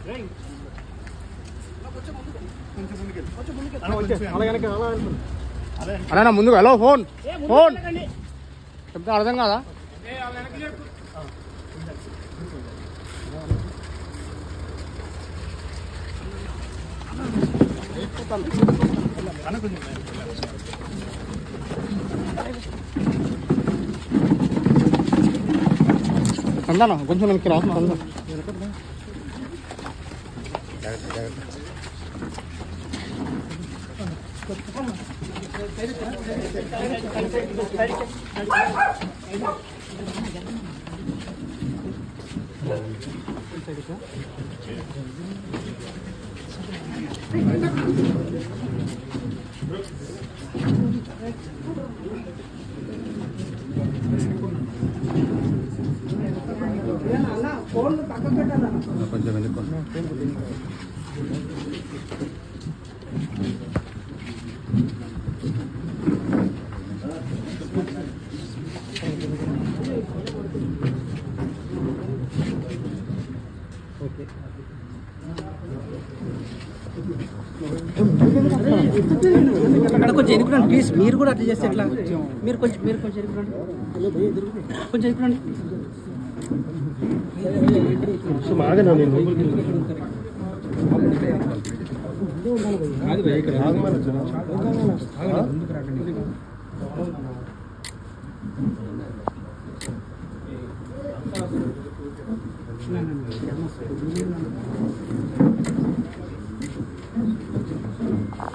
అలా ముందు hello phone phone చెప్తే అర్థం కాదా సందానం కొంచెం వెనక్కి రా సందా కొంచెం వెనక్కి అక్కడ కొంచెం ఎన్నుకున్నాను ప్లీజ్ మీరు కూడా అట్లా చేస్తే ఎట్లా మీరు కొంచెం మీరు కొంచెం ఎన్నుకున్నాండి కొంచెం ఎన్నుకున్నాండి